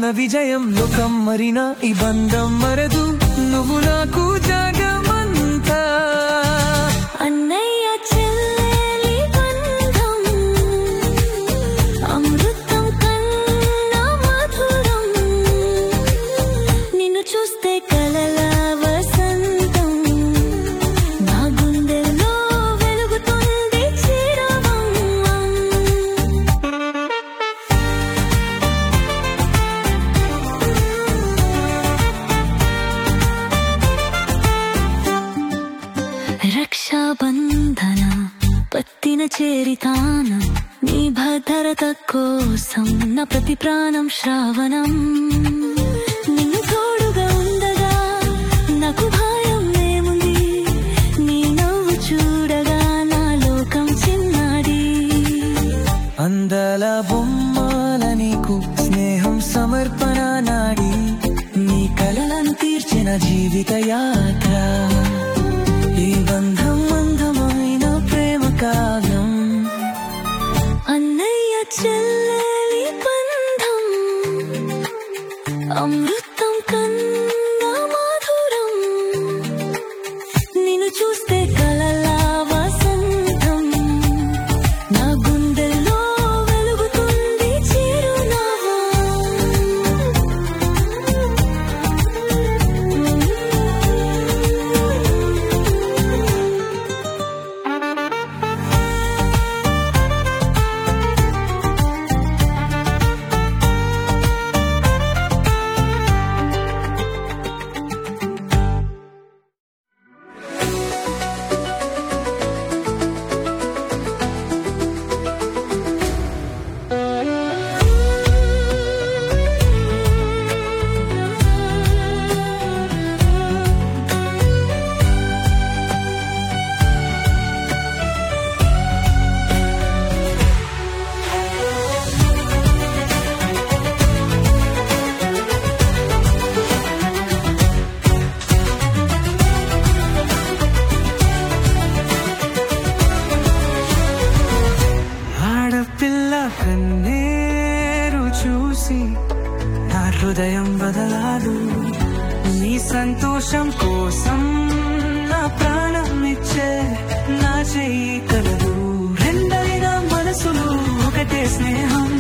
విజయం లోకం మరిన ఈ బంధం మరదు నువ్వు నాకు జగమంతా అన్నయ్య చెల్లెలి బంధం అమృతం కన్నా మధురం నిన్ను చూస్తే కలల వసంతం నా గుండెల్లో వెలుగుతుంది చిరవం రక్షాబంధన పత్తిన చేరితాన నీ భద్రత కోసం నా ప్రతి ప్రాణం శ్రావణం నిన్ను తోడుగా ఉండగా నాకు భయం ఏముంది నీ నవ్వు చూడగా నా లోకం చిన్నది అందల బొమ్మల నీకు స్నేహం సమర్పణ నాడి నీ కలలను తీర్చిన జీవిత యాత్ర ఈ బంధం అందమైన ప్రేమ కావ్యం అన్నయ్య చెల్లెలి బంధం అమృతం కన్నా మధురం నిన్ను చూస్తే కలల వసంతం నా గుండెల్లో వెలుగుతుంది చిరునవ్వు ఆడపిల్ల కన్నేరు చూసి నా హృదయం బదలాదు నీ సంతోషం కోసం నా ప్రాణం ఇచ్చే నా చెయ్యి కలదు రెండైన మనసులు ఒకటే స్నేహం